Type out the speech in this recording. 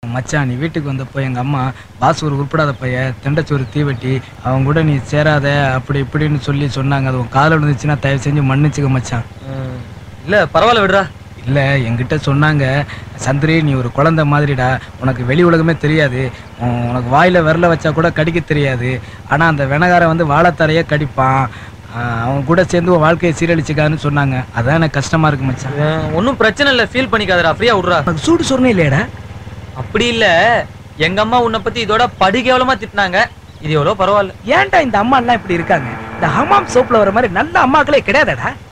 மச்சான் நீ வீட்டுக்கு வந்தப்போ எங்க அம்மா பாஸ் ஒரு உருப்படாத பையன் தெண்டச்சோறு தீவெட்டி அவங்க கூட நீ சேராத அப்படி இப்படின்னு சொல்லி சொன்னாங்க அது உன் காதில் விழுந்துச்சுன்னா தயவு செஞ்சு மன்னிச்சுக்க மச்சான் ம், இல்ல பரவாயில்ல விடுறா இல்ல என்கிட்ட சொன்னாங்க சந்திரி நீ ஒரு குழந்தை மாதிரிடா உனக்கு வெளி உலகமே தெரியாது உன் உனக்கு வாயில விரல வச்சா கூட கடிக்க தெரியாது ஆனா அந்த வெனகாரன் வந்து வாழைத்தரையே கடிப்பான் ஆஹ் அவன் கூட சேர்ந்து உன் வாழ்க்கையை சீரழிச்சுக்கான்னு சொன்னாங்க அதான் எனக்கு கஷ்டமா இருக்கு மச்சான் ஒன்றும் பிரச்சனை இல்லை ஃபீல் பண்ணிக்காதடா ஃப்ரீயா விடுறா உனக்கு சூடு சொன்னே இல்லையாடா அப்படி இல்ல எங்க அம்மா உன்னை பத்தி இதோட படு கேவலமா திட்டினாங்க இது எவ்வளோ பரவாயில்ல ஏன்டா இந்த அம்மா எல்லாம் இப்படி இருக்காங்க இந்த ஹமாம் சோப்ல வர மாதிரி நல்ல அம்மாக்களே கிடையாதடா